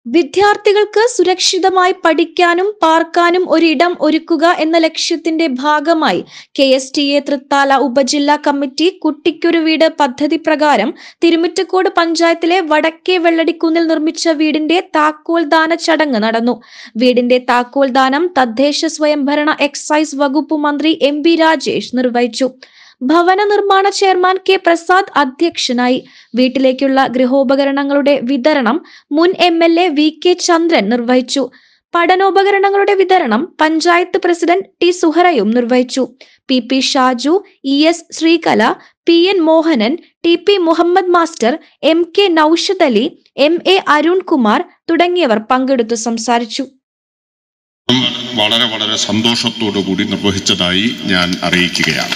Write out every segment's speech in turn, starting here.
വിദ്യാർത്ഥികൾക്ക് സുരക്ഷിതമായി പഠിക്കാനും പാർക്കാനും ഒരിടം ഒരുക്കുക എന്ന ലക്ഷ്യത്തിന്റെ ഭാഗമായി K S T A Thrithala ഉപജില്ലാ കമ്മിറ്റി കുട്ടിക്കൊരു വീട് പദ്ധതി പ്രകാരം തിരുമിറ്റക്കോട് പഞ്ചായത്തിലെ വടക്കേ വെള്ളടിക്കുന്നിൽ നിർമ്മിച്ച വീടിന്റെ താക്കോൽ ദാന ചടങ്ങ് നടന്നു വീടിന്റെ താക്കോൽ ദാനം തദ്ദേശ സ്വയംഭരണ എക്സൈസ് വകുപ്പ് മന്ത്രി എം ബി രാജേഷ് നിർവഹിച്ചു ഭവന നിർമ്മാണ ചെയർമാൻ കെ പ്രസാദ് അധ്യക്ഷനായി വീട്ടിലേക്കുള്ള ഗൃഹോപകരണങ്ങളുടെ വിതരണം മുൻ M L A V K Chandran നിർവഹിച്ചു പഠനോപകരണങ്ങളുടെ വിതരണം പഞ്ചായത്ത് പ്രസിഡന്റ് ടി സുഹറയും നിർവഹിച്ചു P P Shaju E S Sreekala P N Mohanan T P Muhammad master M K Noushad Ali M A Arunkumar തുടങ്ങിയവർ പങ്കെടുത്തു സംസാരിച്ചു വളരെ വളരെ സന്തോഷത്തോടു കൂടി നിർവഹിച്ചതായി ഞാൻ അറിയിക്കുകയാണ്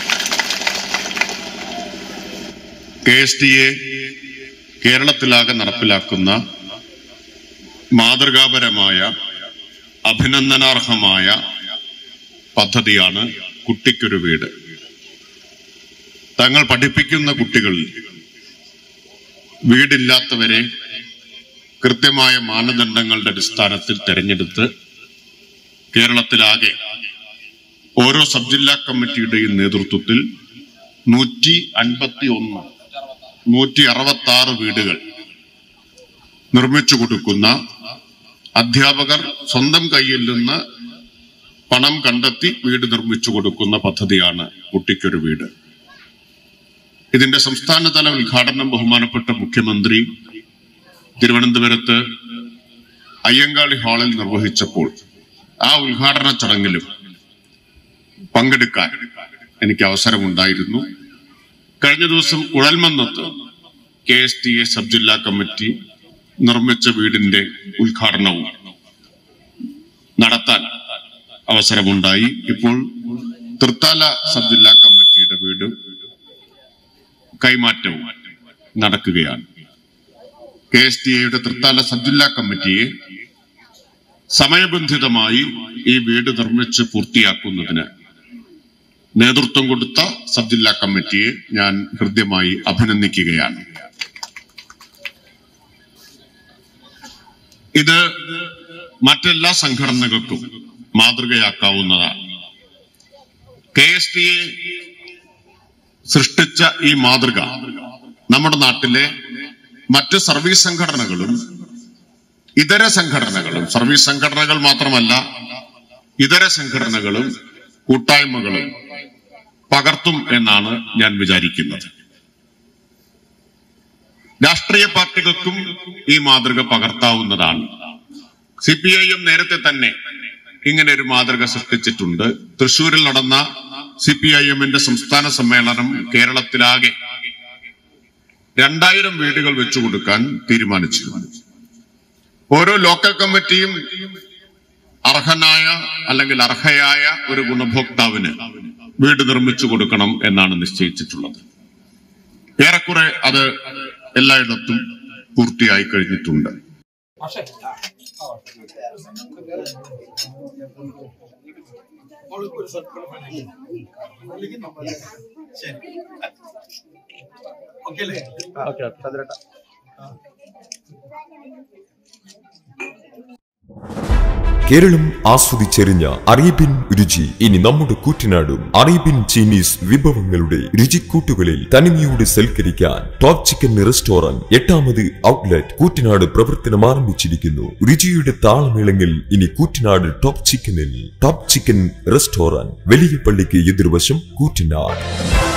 കെ എസ് ടി എ കേരളത്തിലാകെ നടപ്പിലാക്കുന്ന മാതൃകാപരമായ അഭിനന്ദനാർഹമായ പദ്ധതിയാണ് കുട്ടിക്കൊരു വീട് തങ്ങൾ പഠിപ്പിക്കുന്ന കുട്ടികൾ വീടില്ലാത്തവരെ കൃത്യമായ മാനദണ്ഡങ്ങളുടെ അടിസ്ഥാനത്തിൽ തെരഞ്ഞെടുത്ത് കേരളത്തിലാകെ ഓരോ സബ് ജില്ലാ കമ്മിറ്റിയുടെയും നേതൃത്വത്തിൽ നൂറ്റി അൻപത്തി ഒന്ന് നൂറ്റി അറുപത്തി ആറ് വീടുകൾ നിർമ്മിച്ചു കൊടുക്കുന്ന അധ്യാപകർ സ്വന്തം കയ്യിൽ നിന്ന് പണം കണ്ടെത്തി വീട് നിർമ്മിച്ചു കൊടുക്കുന്ന പദ്ധതിയാണ് കുട്ടിക്കൊരു വീട് ഇതിന്റെ സംസ്ഥാനതല ഉദ്ഘാടനം ബഹുമാനപ്പെട്ട മുഖ്യമന്ത്രി തിരുവനന്തപുരത്ത് അയ്യങ്കാളി ഹാളിൽ നിർവഹിച്ചപ്പോൾ ആ ഉദ്ഘാടന ചടങ്ങിലും പങ്കെടുക്കാൻ എനിക്ക് അവസരമുണ്ടായിരുന്നു കഴിഞ്ഞ ദിവസം കുഴൽമന്നത്ത് K S T A sub ജില്ലാ കമ്മിറ്റി നിർമ്മിച്ച വീടിന്റെ ഉദ്ഘാടനവും നടത്താൻ അവസരമുണ്ടായി ഇപ്പോൾ തൃത്താല സബ് ജില്ലാ കമ്മിറ്റിയുടെ വീട് കൈമാറ്റവും നടക്കുകയാണ് കെ എസ് ടി എയുടെ തൃത്താല സബ് ജില്ലാ കമ്മിറ്റിയെ സമയബന്ധിതമായി ഈ വീട് നിർമ്മിച്ച് പൂർത്തിയാക്കുന്നതിന് നേതൃത്വം കൊടുത്ത സബ് ജില്ലാ കമ്മിറ്റിയെ ഞാൻ ഹൃദ്യമായി അഭിനന്ദിക്കുകയാണ് ഇത് മറ്റെല്ലാ സംഘടനകൾക്കും മാതൃകയാക്കാവുന്നതാണ് കെ എസ് ടി എ സൃഷ്ടിച്ച ഈ മാതൃക നമ്മുടെ നാട്ടിലെ മറ്റ് സർവീസ് സംഘടനകളും ഇതര സംഘടനകളും സർവീസ് സംഘടനകൾ മാത്രമല്ല ഇതര സംഘടനകളും കൂട്ടായ്മകളും പകർത്തും എന്നാണ് ഞാൻ വിചാരിക്കുന്നത് രാഷ്ട്രീയ പാർട്ടികൾക്കും ഈ മാതൃക പകർത്താവുന്നതാണ് സി പി ഐ എം നേരത്തെ തന്നെ ഇങ്ങനെ ഒരു മാതൃക സൃഷ്ടിച്ചിട്ടുണ്ട് തൃശൂരിൽ നടന്ന സി പി ഐ എമ്മിന്റെ സംസ്ഥാന സമ്മേളനം കേരളത്തിലാകെ രണ്ടായിരം വീടുകൾ വെച്ചു കൊടുക്കാൻ തീരുമാനിച്ചിരുന്നു ഓരോ ലോക്കൽ കമ്മിറ്റിയും അർഹനായ അല്ലെങ്കിൽ അർഹയായ ഒരു ഗുണഭോക്താവിന് വീട് നിർമ്മിച്ചു കൊടുക്കണം എന്നാണ് നിശ്ചയിച്ചിട്ടുള്ളത് ഏറെക്കുറെ അത് എല്ലായിടത്തും പൂർത്തിയായി കഴിഞ്ഞിട്ടുണ്ട് ഓക്കെ അല്ലേ ഓക്കെ ചന്ദ്രേട്ട കേരളം ആസ്വദിച്ചെറിഞ്ഞ അറേബ്യൻ രുചി ഇനി നമ്മുടെ കൂറ്റനാടും അറേബ്യൻ ചൈനീസ് വിഭവങ്ങളുടെ രുചിക്കൂട്ടുകളിൽ തനിമയോട് സൽക്കരിക്കാൻ ടോപ്പ് ചിക്കൻ റെസ്റ്റോറന്റ് എട്ടാമത് ഔട്ട്ലെറ്റ് കൂറ്റനാട് പ്രവർത്തനം ആരംഭിച്ചിരിക്കുന്നു രുചിയുടെ താളമേളങ്ങൾ ഇനി കൂറ്റനാട് ടോപ്പ് ചിക്കനിൽ ടോപ്പ് ചിക്കൻ റെസ്റ്റോറന്റ് വലിയ പള്ളിക്ക് എതിർവശം കൂറ്റനാട്